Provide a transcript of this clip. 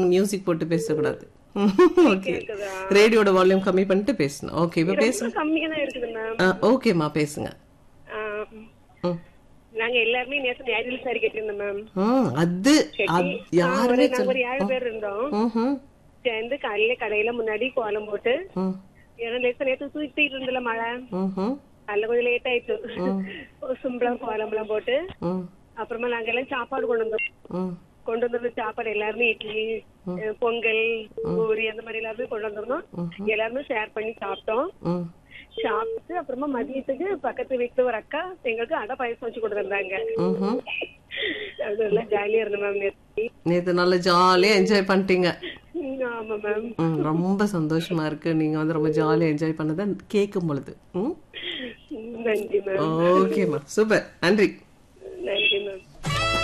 பேசுங்க மியூசிக் போட்டு பேசக்கூடாது ஓகே கேக்குதா? ரேடியோட வால்யூம் கம்மி பண்ணிட்டு பேசணும் ஓகே இப்ப பேசுங்க ரொம்ப கம்மியா தான் இருக்குது மேம் ஓகேம்மா பேசுங்க ம். நாங்க எல்லாருமே நேத்து நேரில் சாரி கட்டியிருந்தோம் மேம் ம், அது அது யாருமே நாங்க ஒரு ஏழு பேர் இருந்தோம் ம்ஹும். சேர்ந்து காலையில கடையில முன்னாடி கோலம் போட்டு ம், ஏன்னா நேத்து நேத்து தூக்கிட்டு இருந்தல மழை ம்ஹும். அதுல கொஞ்சம் லேட் ஆயிட்டு சிம்பிளா கோலம் எல்லாம் போட்டு ம், அப்புறமா நாங்க எல்லாம் சாப்பாடு கொண்டு வந்தோம் ம், கொண்டு வந்த சாப்பாடு எல்லாருமே இட்லி அஹ், பொங்கல் பூரி அந்த மாதிரி எல்லாருமே கொண்டு வந்திருந்தோம் எல்லாருமே ஷேர் பண்ணி சாப்பிட்டோம் ம். சாப்பிட்டு அப்புறமா மதியத்துக்கு பக்கத்து வீட்டுல ஒரு அக்கா எங்களுக்கு அடை பாயசம் வச்சு கொண்டு வந்தாங்க ம்ஹும். அது எல்லாம் ஜாலியா இருந்தோம் மேம் நேற்று நேத்து நல்லா ஜாலியா என்ஜாய் பண்ணிட்டீங்க ம், ஆமா மேம் ம், ரொம்ப சந்தோஷமா இருக்கு நீங்க வந்து ரொம்ப ஜாலியா என்ஜாய் பண்ணதை கேட்கும் பொழுது ம் நன்றி மேம் ஓகேம்மா சூப்பர் நன்றி